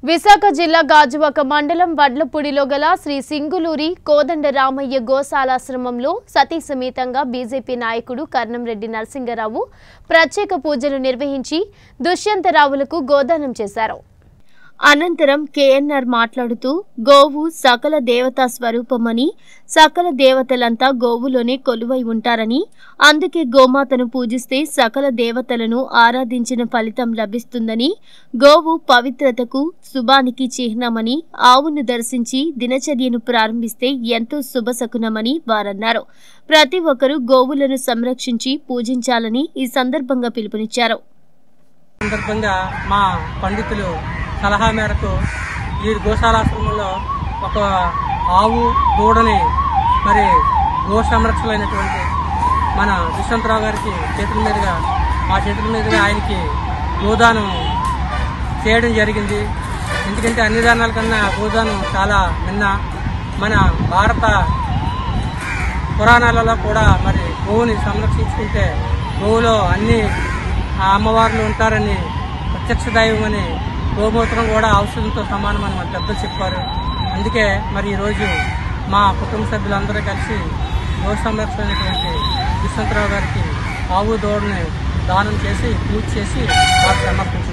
విశాఖ జిల్లా గాజువాక మండలం వడ్లపూడిలో గల శ్రీ సింగులూరి కోదండ రామయ్య గోశాలాశ్రమంలో సతీ సమేతంగా బీజేపీ నాయకుడు కర్ణంరెడ్డి నరసింగరావు ప్రత్యేక పూజలు నిర్వహించి దుష్యంతరావులకు గోదానం చేశారు అనంతరం కేఎన్ఆర్ మాట్లాడుతూ గోవు సకల దేవతా స్వరూపమని సకల దేవతలంతా గోవులోనే కొలువై ఉంటారని అందుకే గోమాతను పూజిస్తే సకల దేవతలను ఆరాధించిన ఫలితం లభిస్తుందని గోవు పవిత్రతకు శుభానికి చిహ్నమని ఆవును దర్శించి దినచర్యను ప్రారంభిస్తే ఎంతో శుభశకునమని వారన్నారు ప్రతి ఒక్కరూ గోవులను సంరక్షించి పూజించాలని ఈ సందర్భంగా పిలుపునిచ్చారు సందర్భంగా మా పండితులు సలహా మేరకు ఈ గోశాలాశ్రమంలో ఒక ఆవు దూడని మరి గో సంరక్షకులైనటువంటి మన దుష్యంతరావు గారికి చేతుల మీదుగా మా చేతుల మీదుగా ఆయనకి గోదానం చేయడం జరిగింది ఎందుకంటే అన్ని దానాల కన్నా గోదానం చాలా నిన్న మన భారత పురాణాలలో కూడా మరి గోవుని సంరక్షించుకుంటే గోవులో అన్ని ఆ అమ్మవార్లు ఉంటారని ప్రత్యక్ష దైవం అని గోమూత్రం కూడా ఔషధంతో సమానమని మన పెద్దలు చెప్పారు అందుకే మరి ఈరోజు మా కుటుంబ సభ్యులందరూ కలిసి గో సంరక్షణటువంటి విశ్వంతరావు గారికి ఆవు దోడుని దానం చేసి పూజ చేసి వారికి సమర్పించారు